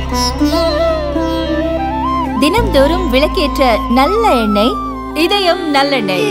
தினம்தோறும் விளக்கேற்ற நல்ல எண்ணெய் இதயம் நல்லெண்ணெய்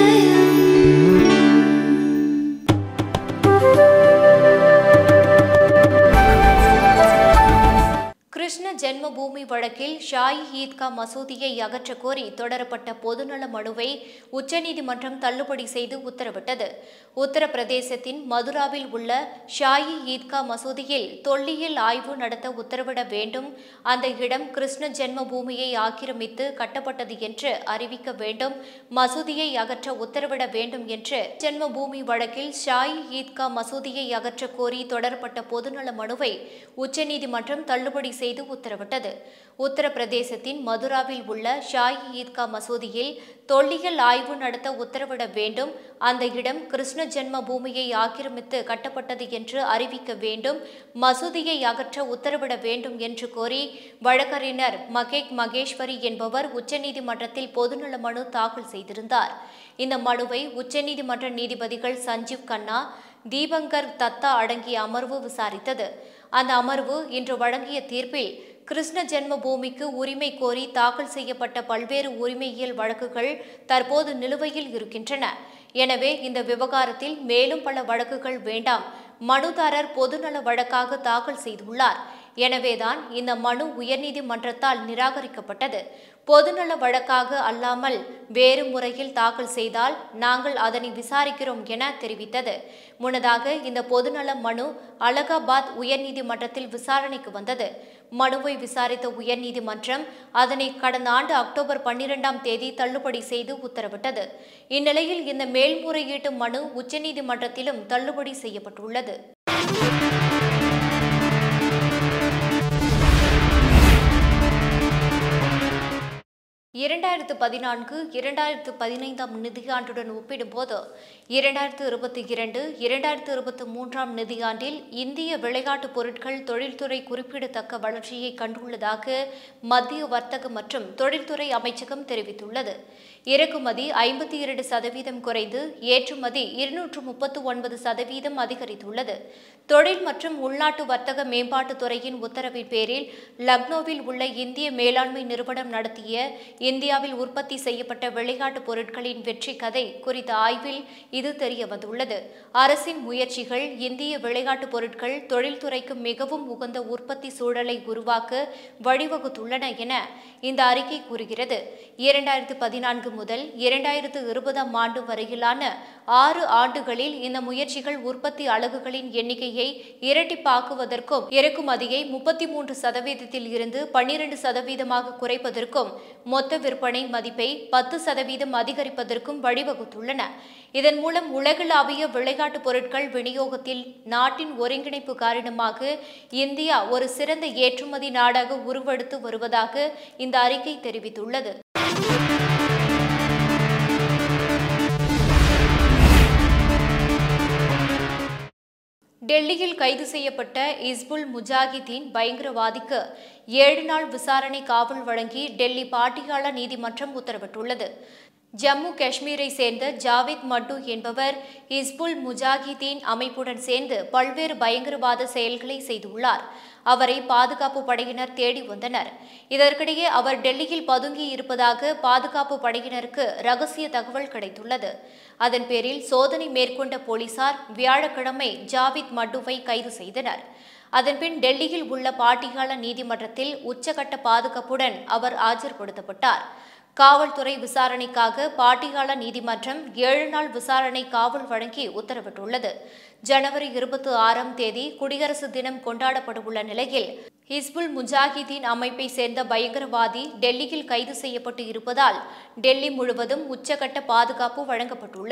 கிருஷ்ண ஜென்மபூமி வழக்கில் ஷாயி ஈத்கா மசூதியை அகற்றக் கோரி தொடரப்பட்ட பொதுநல மனுவை உச்சநீதிமன்றம் தள்ளுபடி செய்து உத்தரவிட்டது உத்தரப்பிரதேசத்தின் மதுராவில் உள்ள ஷாயி ஈத்கா மசூதியில் தொல்லியல் ஆய்வு நடத்த உத்தரவிட வேண்டும் அந்த இடம் கிருஷ்ண ஜென்மபூமியை ஆக்கிரமித்து கட்டப்பட்டது என்று அறிவிக்க வேண்டும் மசூதியை அகற்ற உத்தரவிட வேண்டும் என்று ஜென்மபூமி வழக்கில் ஷாயி ஈத்கா மசூதியை அகற்றக் கோரி தொடரப்பட்ட பொதுநல மனுவை உச்சநீதிமன்றம் தள்ளுபடி செய்து உத்தரவிட்டது உத்தரப்பிரதேசத்தின் மதுராவில் உள்ள ஷாயி ஈத்கா மசூதியில் தொல்லியல் ஆய்வு நடத்த உத்தரவிட வேண்டும் அந்த இடம் கிருஷ்ண ஜென்ம பூமியை ஆக்கிரமித்து கட்டப்பட்டது என்று அறிவிக்க வேண்டும் மசூதியை அகற்ற உத்தரவிட வேண்டும் என்று கோரி வழக்கறிஞர் மகேக் மகேஸ்வரி என்பவர் உச்சநீதிமன்றத்தில் பொதுநல மனு தாக்கல் செய்திருந்தார் இந்த மனுவை உச்சநீதிமன்ற நீதிபதிகள் சஞ்சீவ் கண்ணா தீபங்கர் தத்தா அடங்கிய அமர்வு விசாரித்தது அந்த அமர்வு இன்று வழங்கிய தீர்ப்பில் கிருஷ்ண ஜென்ம பூமிக்கு உரிமை கோரி தாக்கல் செய்யப்பட்ட பல்வேறு உரிமையியல் வழக்குகள் தற்போது நிலுவையில் இருக்கின்றன எனவே இந்த விவகாரத்தில் மேலும் பல வழக்குகள் வேண்டாம் மனுதாரர் பொதுநல வழக்காக தாக்கல் செய்துள்ளார் எனவேதான் இந்த மனு உயர்நீதிமன்றத்தால் நிராகரிக்கப்பட்டது பொதுநல வழக்காக அல்லாமல் வேறு முறையில் தாக்கல் செய்தால் நாங்கள் அதனை விசாரிக்கிறோம் என தெரிவித்தது முன்னதாக இந்த பொதுநல மனு அலகாபாத் உயர்நீதிமன்றத்தில் விசாரணைக்கு வந்தது மனுவை விசாரித்த உயர்நீதிமன்றம் அதனை கடந்த ஆண்டு அக்டோபர் பன்னிரெண்டாம் தேதி தள்ளுபடி செய்து உத்தரவிட்டது இந்நிலையில் இந்த மேல்முறையீட்டு மனு உச்சநீதிமன்றத்திலும் தள்ளுபடி செய்யப்பட்டுள்ளது இரண்டாயிரத்து பதினான்கு இரண்டாயிரத்து பதினைந்தாம் நிதியாண்டுடன் ஒப்பிடும்போது இரண்டாயிரத்து இருபத்தி இரண்டு இரண்டாயிரத்து இருபத்தி மூன்றாம் நிதியாண்டில் இந்திய விளையாட்டுப் பொருட்கள் தொழில்துறை குறிப்பிடத்தக்க வளர்ச்சியை கண்டுள்ளதாக மத்திய வர்த்தக மற்றும் தொழில்துறை அமைச்சகம் தெரிவித்துள்ளது இறக்குமதி ஐம்பத்தி இரண்டு சதவீதம் குறைந்து ஏற்றுமதி இருநூற்று முப்பத்து ஒன்பது சதவீதம் அதிகரித்துள்ளது தொழில் மற்றும் உள்நாட்டு வர்த்தக மேம்பாட்டுத் துறையின் உத்தரவின் பேரில் லக்னோவில் உள்ள இந்திய மேலாண்மை நிறுவனம் நடத்திய இந்தியாவில் உற்பத்தி செய்யப்பட்ட விளையாட்டுப் பொருட்களின் வெற்றி கதை குறித்த ஆய்வில் இது தெரிய வந்துள்ளது அரசின் முயற்சிகள் இந்திய விளையாட்டுப் பொருட்கள் தொழில்துறைக்கு மிகவும் உகந்த உற்பத்தி சூழலை உருவாக்க வழிவகுத்துள்ளன என இந்த அறிக்கை கூறுகிறது இரண்டாயிரத்து பதினான்கு முதல் இரண்டாயிரத்து இருபதாம் ஆண்டு வரையிலான ஆறு ஆண்டுகளில் இந்த முயற்சிகள் உற்பத்தி அலகுகளின் எண்ணிக்கையை இரட்டிப்பாக்குவதற்கும் இறக்குமதியை முப்பத்தி மூன்று சதவீதத்தில் இருந்து பன்னிரண்டு சதவீதமாக குறைப்பதற்கும் மொத்த விற்பனை மதிப்பை பத்து சதவீதம் அதிகரிப்பதற்கும் வழிவகுத்துள்ளன இதன் மூலம் உலகளாவிய விளையாட்டுப் பொருட்கள் விநியோகத்தில் நாட்டின் ஒருங்கிணைப்பு காரணமாக இந்தியா ஒரு சிறந்த ஏற்றுமதி நாடாக உருவெடுத்து வருவதாக இந்த அறிக்கை தெரிவித்துள்ளது டெல்லியில் கைது செய்யப்பட்ட இஸ்புல் முஜாஹிதீன் பயங்கரவாதிக்கு ஏழு நாள் விசாரணை காவல் வழங்கி டெல்லி பாட்டியாளா நீதிமன்றம் உத்தரவிட்டுள்ளது ஜம்மு காஷ்மீரை சேர்ந்த ஜாவேத் மட்டு என்பவர் இஸ்புல் முஜாஹிதீன் அமைப்புடன் சேர்ந்து பல்வேறு பயங்கரவாத செயல்களை செய்துள்ளார் அவரை பாதுகாப்பு படையினர் தேடி வந்தனர் இதற்கிடையே அவர் டெல்லியில் பதுங்கி இருப்பதாக பாதுகாப்பு படையினருக்கு ரகசிய தகவல் கிடைத்துள்ளது அதன் பேரில் சோதனை மேற்கொண்ட போலீசார் வியாழக்கிழமை ஜாவித் மட்டுவை கைது செய்தனர் அதன்பின் டெல்லியில் உள்ள பாட்டியாளா நீதிமன்றத்தில் உச்சகட்ட பாதுகாப்புடன் அவர் ஆஜர்படுத்தப்பட்டார் காவல்துறை விசாரணைக்காக பாட்டியாளா நீதிமன்றம் ஏழு நாள் விசாரணை காவல் வழங்கி உத்தரவிட்டுள்ளது ஜனவரி இருபத்தி ஆறாம் தேதி குடியரசு தினம் கொண்டாடப்படவுள்ள நிலையில் ஹிஸ்புல் முஜாஹிதீன் அமைப்பை சேர்ந்த பயங்கரவாதி டெல்லியில் கைது செய்யப்பட்டு இருப்பதால் டெல்லி முழுவதும் உச்சகட்ட பாதுகாப்பு வழங்கப்பட்டுள்ளது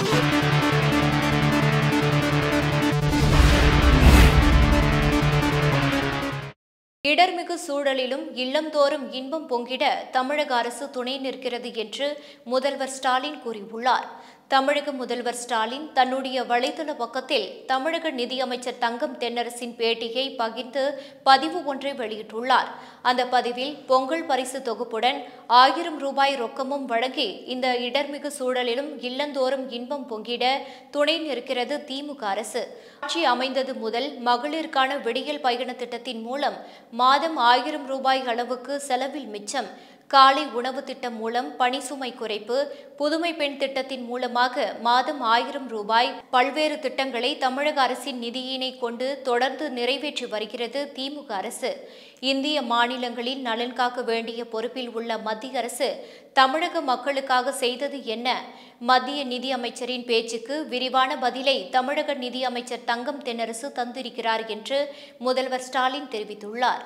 இடர்மிகு சூழலிலும் இல்லந்தோறும் இன்பம் பொங்கிட தமிழக அரசு துணை நிற்கிறது என்று முதல்வர் ஸ்டாலின் கூறியுள்ளார் தமிழக முதல்வர் ஸ்டாலின் தன்னுடைய வலைதள பக்கத்தில் தமிழக நிதியமைச்சர் தங்கம் தென்னரசின் பேட்டியை பகிர்ந்து பதிவு ஒன்றை வெளியிட்டுள்ளார் அந்த பதிவில் பொங்கல் பரிசு தொகுப்புடன் ஆயிரம் ரூபாய் ரொக்கமும் வழங்கி இந்த இடர்மிகு சூழலிலும் இல்லந்தோறும் இன்பம் பொங்கிட துணை நிற்கிறது திமுக அரசு ஆட்சி அமைந்தது முதல் மகளிருக்கான விடியல் பயண திட்டத்தின் மூலம் மாதம் ஆயிரம் ரூபாய் அளவுக்கு செலவில் மிச்சம் காலை உணவு திட்டம் மூலம் பணிசுமை குறைப்பு புதுமை பெண் திட்டத்தின் மூலமாக மாதம் ஆயிரம் ரூபாய் பல்வேறு திட்டங்களை தமிழக அரசின் நிதியினை கொண்டு தொடர்ந்து நிறைவேற்றி வருகிறது திமுக அரசு இந்திய மாநிலங்களின் நலன் காக்க வேண்டிய பொறுப்பில் உள்ள மத்திய அரசு தமிழக மக்களுக்காக செய்தது என்ன மத்திய நிதி அமைச்சரின் பேச்சுக்கு விரிவான பதிலை தமிழக நிதி அமைச்சர் தங்கம் தென்னரசு தந்திருக்கிறார் என்று முதல்வர் ஸ்டாலின் தெரிவித்துள்ளார்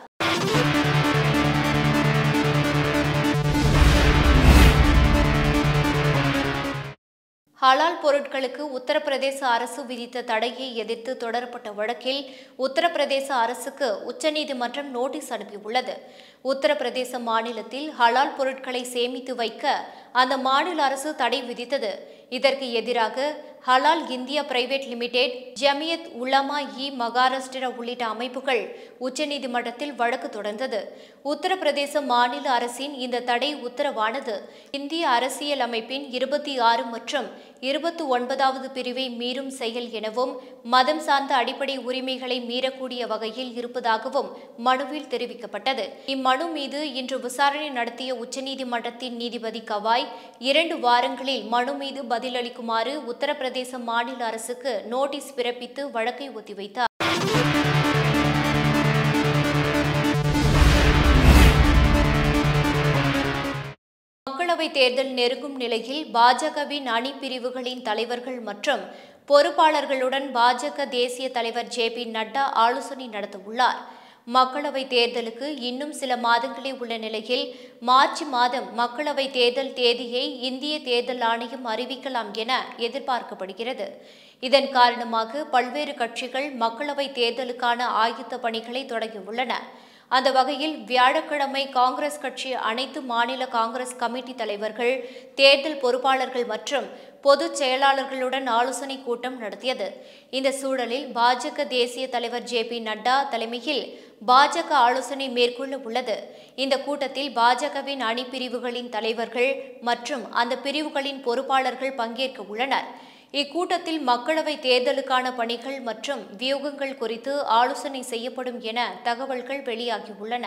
ஹலால் பொருட்களுக்கு உத்தரப்பிரதேச அரசு விதித்த தடையை எதிர்த்து தொடரப்பட்ட வழக்கில் உத்தரப்பிரதேச அரசுக்கு உச்சநீதிமன்றம் நோட்டீஸ் அனுப்பியுள்ளது உத்தரப்பிரதேச மாநிலத்தில் ஹலால் பொருட்களை சேமித்து வைக்க அந்த மாநில அரசு தடை விதித்தது இதற்கு எதிராக Halal India private limited Jamiat Ulama e Maharashtra உள்ளிட்ட அமைப்புகள் உச்சநீதிமன்றத்தில் வழக்கு தொடர்ந்தது உத்தரப்பிரதேச மாநில அரசின் இந்த தடை உத்தரவானது இந்திய அரசியல் அமைப்பின் இருபத்தி ஆறு மற்றும் இருபத்தி ஒன்பதாவது பிரிவை மீறும் செயல் எனவும் மதம் சார்ந்த அடிப்படை உரிமைகளை மீறக்கூடிய வகையில் இருப்பதாகவும் மனுவில் தெரிவிக்கப்பட்டது இம்மனு மீது இன்று விசாரணை நடத்திய உச்சநீதிமன்றத்தின் நீதிபதி கவாய் இரண்டு வாரங்களில் மனு மீது பதிலளிக்குமாறு உத்தரப்பிரதேச மாநில அரசுக்கு நோட்டீஸ் பிறப்பித்து வழக்கை ஒத்திவைத்தார் மக்களவைத் தேர்தல் நெருங்கும் நிலையில் பாஜகவின் அணி பிரிவுகளின் தலைவர்கள் மற்றும் பொறுப்பாளர்களுடன் பாஜக தேசிய தலைவர் ஜே பி நட்டா ஆலோசனை நடத்தவுள்ளார் மக்களவைத் தேர்தலுக்கு இன்னும் சில மாதங்களே உள்ள நிலையில் மார்ச் மாதம் மக்களவைத் தேர்தல் தேதியை இந்திய தேர்தல் ஆணையம் அறிவிக்கலாம் என எதிர்பார்க்கப்படுகிறது இதன் காரணமாக பல்வேறு கட்சிகள் மக்களவைத் தேர்தலுக்கான ஆயத்த பணிகளை தொடங்கியுள்ளன அந்த வகையில் வியாழக்கிழமை காங்கிரஸ் கட்சி அனைத்து மாநில காங்கிரஸ் கமிட்டி தலைவர்கள் தேர்தல் பொறுப்பாளர்கள் மற்றும் பொதுச் செயலாளர்களுடன் ஆலோசனை கூட்டம் நடத்தியது இந்த சூழலில் பாஜக தேசிய தலைவர் ஜே பி நட்டா தலைமையில் பாஜக ஆலோசனை மேற்கொள்ள உள்ளது இந்த கூட்டத்தில் பாஜகவின் அணி பிரிவுகளின் தலைவர்கள் மற்றும் அந்த பிரிவுகளின் பொறுப்பாளர்கள் பங்கேற்க உள்ளனர் இக்கூட்டத்தில் மக்களவை தேர்தலுக்கான பணிகள் மற்றும் வியூகங்கள் குறித்து ஆலோசனை செய்யப்படும் என தகவல்கள் வெளியாகியுள்ளன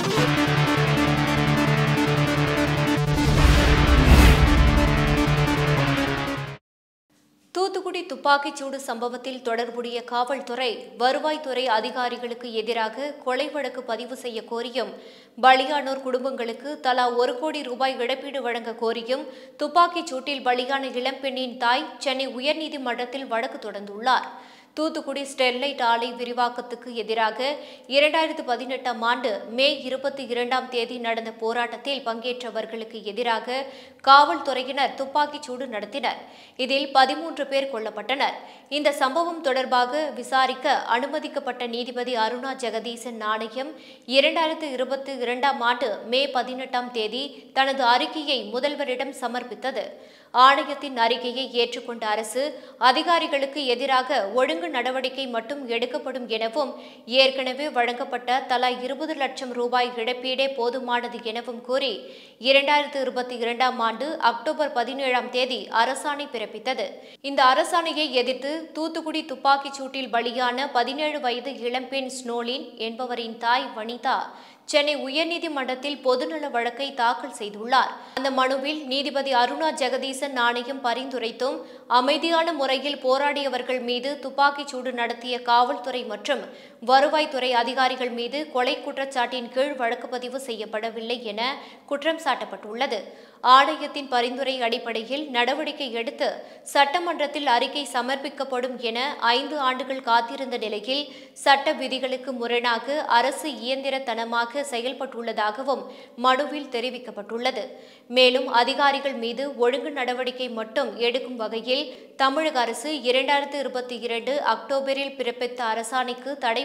தூத்துக்குடி துப்பாக்கிச்சூடு சம்பவத்தில் தொடர்புடைய காவல்துறை வருவாய்த்துறை அதிகாரிகளுக்கு எதிராக கொலை வழக்கு பதிவு செய்ய கோரியும் பலியானோர் குடும்பங்களுக்கு தலா ஒரு கோடி ரூபாய் இழப்பீடு வழங்க கோரியும் துப்பாக்கிச் சூட்டில் பலியான இளம்பெண்ணின் தாய் சென்னை உயர்நீதிமன்றத்தில் வழக்கு தொடர்ந்துள்ளார் தூத்துக்குடி ஸ்டெர்லைட் ஆலை விரிவாக்கத்துக்கு எதிராக இரண்டாயிரத்து பதினெட்டாம் ஆண்டு மே இருபத்தி இரண்டாம் தேதி நடந்த போராட்டத்தில் பங்கேற்றவர்களுக்கு எதிராக காவல்துறையினர் துப்பாக்கிச் சூடு நடத்தினர் இதில் பதிமூன்று பேர் கொல்லப்பட்டனர் இந்த சம்பவம் தொடர்பாக விசாரிக்க அனுமதிக்கப்பட்ட நீதிபதி அருணா ஜெகதீசன் நாணயம் இரண்டாயிரத்து இருபத்தி இரண்டாம் ஆண்டு மே பதினெட்டாம் தேதி தனது அறிக்கையை முதல்வரிடம் சமர்ப்பித்தது ஆணையத்தின் அறிக்கையை ஏற்றுக்கொண்ட அரசு அதிகாரிகளுக்கு எதிராக ஒழுங்கு நடவடிக்கை மட்டும் எடுக்கப்படும் எனவும் ஏற்கனவே வழங்கப்பட்ட தலா இருபது லட்சம் ரூபாய் இழப்பீடே போதுமானது எனவும் கூறி இரண்டாயிரத்து இருபத்தி இரண்டாம் ஆண்டு அக்டோபர் பதினேழாம் தேதி அரசாணை பிறப்பித்தது இந்த அரசாணையை எதிர்த்து தூத்துக்குடி துப்பாக்கிச் சூட்டில் பலியான பதினேழு வயது இளம்பெண் ஸ்னோலின் என்பவரின் தாய் வனிதா சென்னை உயர்நீதிமன்றத்தில் பொதுநல வழக்கை தாக்கல் செய்துள்ளார் அந்த மனுவில் நீதிபதி அருணா ஜெகதீசன் நாணயம் பரிந்துரைத்தும் அமைதியான முறையில் போராடியவர்கள் மீது துப்பாக்கிச் சூடு நடத்திய காவல்துறை மற்றும் வருவாய்த்துறை அதிகாரிகள் மீது கொலை குற்றச்சாட்டின் கீழ் வழக்கு பதிவு செய்யப்படவில்லை என குற்றம் சாட்டப்பட்டுள்ளது ஆணையத்தின் பரிந்துரை அடிப்படையில் நடவடிக்கை எடுத்து சட்டமன்றத்தில் அறிக்கை சமர்ப்பிக்கப்படும் என ஐந்து ஆண்டுகள் காத்திருந்த நிலையில் சட்ட விதிகளுக்கு முரணாக அரசு இயந்திரத்தனமாக செயல்பட்டுள்ளதாகவும் மனுவில் தெரிவிக்கப்பட்டுள்ளது மேலும் அதிகாரிகள் மீது ஒழுங்கு நடவடிக்கை மட்டும் எடுக்கும் வகையில் தமிழக அரசு இரண்டாயிரத்து இருபத்தி இரண்டு அக்டோபரில் பிறப்பித்த அரசாணைக்கு தடை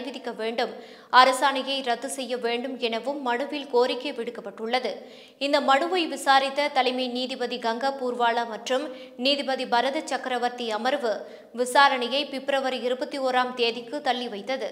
விதிக்க வேண்டும் அரசாணையை ரத்து செய்ய வேண்டும் எனவும் மனுவில் கோரிக்கை விடுக்கப்பட்டுள்ளது இந்த மனுவை விசாரித்த தலைமை நீதிபதி கங்கா பூர்வாலா மற்றும் நீதிபதி பரத சக்கரவர்த்தி அமர்வு விசாரணையை பிப்ரவரி இருபத்தி ஓராம் தேதிக்கு தள்ளி வைத்தது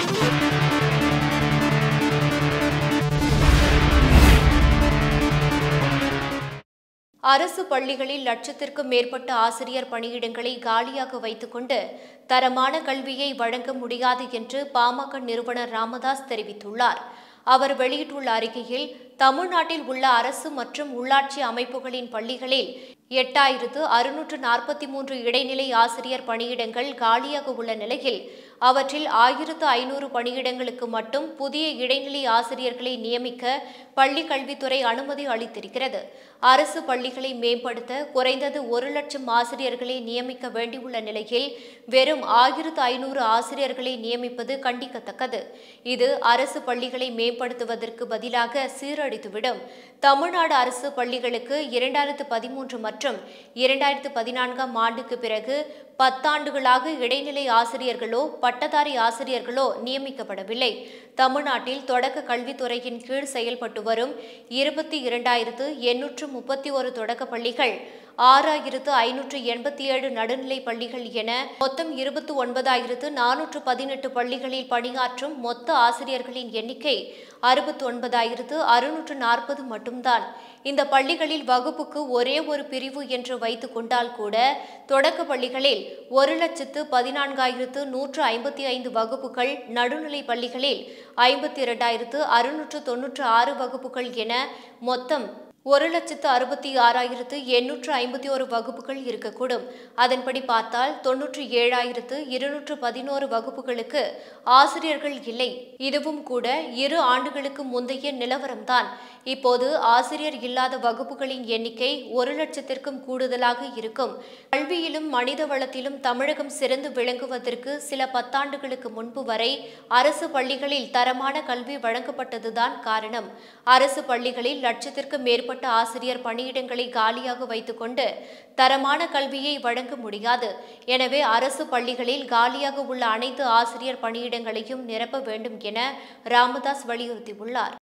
அரசு பள்ளிகளில் லட்சத்திற்கும் மேற்பட்ட ஆசிரியர் பணியிடங்களை காலியாக வைத்துக்கொண்டு தரமான கல்வியை வழங்க முடியாது என்று பாமக நிறுவனர் ராமதாஸ் தெரிவித்துள்ளார் அவர் வெளியிட்டுள்ள அறிக்கையில் தமிழ்நாட்டில் உள்ள அரசு மற்றும் உள்ளாட்சி அமைப்புகளின் பள்ளிகளில் எட்டாயிரத்து அறுநூற்று நாற்பத்தி மூன்று இடைநிலை ஆசிரியர் பணியிடங்கள் காலியாக உள்ள நிலையில் அவற்றில் ஆயிரத்து ஐநூறு பணியிடங்களுக்கு மட்டும் புதிய இடைநிலை ஆசிரியர்களை நியமிக்க பள்ளி கல்வித்துறை அனுமதி அளித்திருக்கிறது அரசு பள்ளிகளை மேம்படுத்த குறைந்தது ஒரு லட்சம் ஆசிரியர்களை நியமிக்க வேண்டியுள்ள நிலையில் வெறும் ஆயிரத்து ஐநூறு ஆசிரியர்களை நியமிப்பது கண்டிக்கத்தக்கது இது அரசு பள்ளிகளை மேம்படுத்துவதற்கு பதிலாக சீரழித்துவிடும் தமிழ்நாடு அரசு பள்ளிகளுக்கு இரண்டாயிரத்து பதிமூன்று மற்றும் இரண்டாயிரத்து பதினான்காம் ஆண்டுக்கு பிறகு பத்தாண்டுகளாக இடைநிலை ஆசிரியர்களோ பட்டதாரி ஆசிரியர்களோ நியமிக்கப்படவில்லை தமிழ்நாட்டில் தொடக்க கல்வித்துறையின் கீழ் செயல்பட்டு வரும் இருபத்தி இரண்டாயிரத்து எண்ணூற்று முப்பத்தி ஒரு தொடக்க பள்ளிகள் ஆறாயிரத்து ஐநூற்று எண்பத்தி ஏழு நடுநிலை பள்ளிகள் என மொத்தம் இருபத்தி ஒன்பதாயிரத்து நானூற்று பதினெட்டு பள்ளிகளில் பணியாற்றும் மொத்த ஆசிரியர்களின் எண்ணிக்கை அறுபத்தி ஒன்பதாயிரத்து அறுநூற்று நாற்பது மட்டும்தான் இந்த பள்ளிகளில் வகுப்புக்கு ஒரே ஒரு பிரிவு என்று வைத்து கொண்டால் கூட தொடக்க பள்ளிகளில் ஒரு லட்சத்து பதினான்காயிரத்து நூற்று ஐம்பத்தி ஐந்து வகுப்புகள் நடுநிலை பள்ளிகளில் ஐம்பத்தி இரண்டாயிரத்து அறுநூற்று தொன்னூற்று ஆறு வகுப்புகள் என மொத்தம் ஒரு லட்சத்து அறுபத்தி ஆறாயிரத்து எண்ணூற்று ஐம்பத்தி ஒரு வகுப்புகள் இருக்கக்கூடும் அதன்படி பார்த்தால் தொன்னூற்றி ஏழாயிரத்து இருநூற்று பதினோரு வகுப்புகளுக்கு ஆசிரியர்கள் இல்லை இதுவும் கூட இரு ஆண்டுகளுக்கு முந்தைய நிலவரம்தான் இப்போது ஆசிரியர் இல்லாத வகுப்புகளின் எண்ணிக்கை ஒரு லட்சத்திற்கும் கூடுதலாக இருக்கும் கல்வியிலும் மனித வளத்திலும் தமிழகம் சிறந்து விளங்குவதற்கு சில பத்தாண்டுகளுக்கு முன்பு வரை அரசு பள்ளிகளில் தரமான கல்வி வழங்கப்பட்டதுதான் காரணம் அரசு பள்ளிகளில் லட்சத்திற்கும் மேற்பட்ட ஆசிரியர் பணியிடங்களை காலியாக வைத்துக்கொண்டு தரமான கல்வியை வழங்க முடியாது எனவே அரசு பள்ளிகளில் காலியாக உள்ள அனைத்து ஆசிரியர் பணியிடங்களையும் நிரப்ப வேண்டும் என ராமதாஸ் வலியுறுத்தியுள்ளார்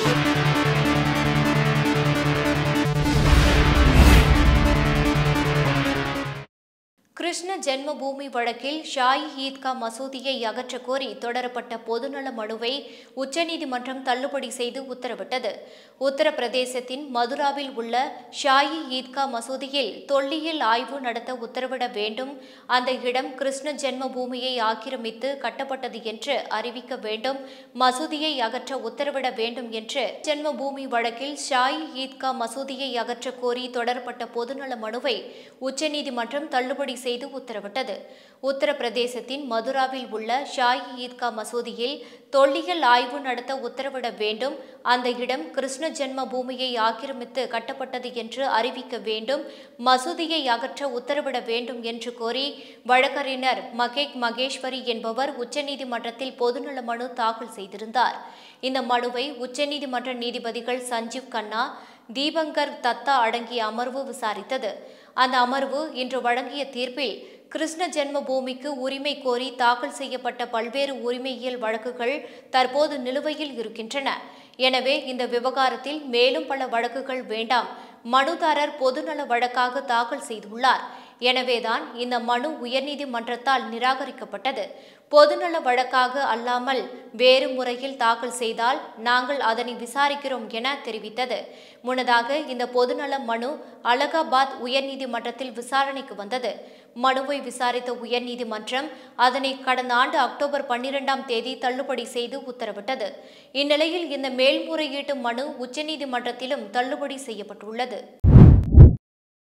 கிருஷ்ண ஜென்ம பூமி வழக்கில் ஷாயி ஈத்கா மசூதியை அகற்ற கோரி தொடரப்பட்ட பொதுநல மனுவை உச்சநீதிமன்றம் தள்ளுபடி செய்து உத்தரவிட்டது உத்தரப்பிரதேசத்தின் மதுராவில் உள்ள ஷாயி ஈத்கா மசூதியில் தொல்லியல் ஆய்வு நடத்த உத்தரவிட வேண்டும் அந்த இடம் கிருஷ்ண ஜென்ம பூமியை ஆக்கிரமித்து கட்டப்பட்டது என்று அறிவிக்க வேண்டும் மசூதியை அகற்ற உத்தரவிட வேண்டும் என்று ஜென்ம பூமி வழக்கில் ஷாயி ஈத்கா மசூதியை அகற்ற கோரி தொடரப்பட்ட பொதுநல மனுவை உச்சநீதிமன்றம் தள்ளுபடி செய்து உத்தரவிட்டது உத்தரப்பிரதேசத்தின் மதுராவில் உள்ள ஷாயி ஈத்கா மசூதியில் தொல்லியல் ஆய்வு நடத்த உத்தரவிட வேண்டும் அந்த இடம் கிருஷ்ண ஜென்ம பூமியை ஆக்கிரமித்து கட்டப்பட்டது என்று அறிவிக்க வேண்டும் மசூதியை அகற்ற உத்தரவிட வேண்டும் என்று கோரி வழக்கறிஞர் மகேக் மகேஸ்வரி என்பவர் உச்சநீதிமன்றத்தில் பொதுநல மனு தாக்கல் செய்திருந்தார் இந்த மனுவை உச்சநீதிமன்ற நீதிபதிகள் சஞ்சீவ் கண்ணா தீபங்கர் தத்தா அடங்கிய அமர்வு விசாரித்தது அந்த அமர்வு இன்று வழங்கிய தீர்ப்பில் கிருஷ்ண ஜென்ம பூமிக்கு உரிமை கோரி தாக்கல் செய்யப்பட்ட பல்வேறு உரிமையியல் வழக்குகள் தற்போது நிலுவையில் இருக்கின்றன எனவே இந்த விவகாரத்தில் மேலும் பல வழக்குகள் வேண்டாம் மனுதாரர் பொதுநல வழக்காக தாக்கல் செய்துள்ளார் எனவேதான் இந்த மனு உயர்நீதிமன்றத்தால் நிராகரிக்கப்பட்டது பொதுநல வழக்காக அல்லாமல் வேறு முறையில் தாக்கல் செய்தால் நாங்கள் அதனை விசாரிக்கிறோம் என தெரிவித்தது முன்னதாக இந்த பொதுநல மனு அலகாபாத் உயர்நீதிமன்றத்தில் விசாரணைக்கு வந்தது மனுவை விசாரித்த உயர்நீதிமன்றம் அதனை கடந்த ஆண்டு அக்டோபர் பன்னிரெண்டாம் தேதி தள்ளுபடி செய்து உத்தரவிட்டது இந்நிலையில் இந்த மேல்முறையீட்டு மனு உச்சநீதிமன்றத்திலும் தள்ளுபடி செய்யப்பட்டுள்ளது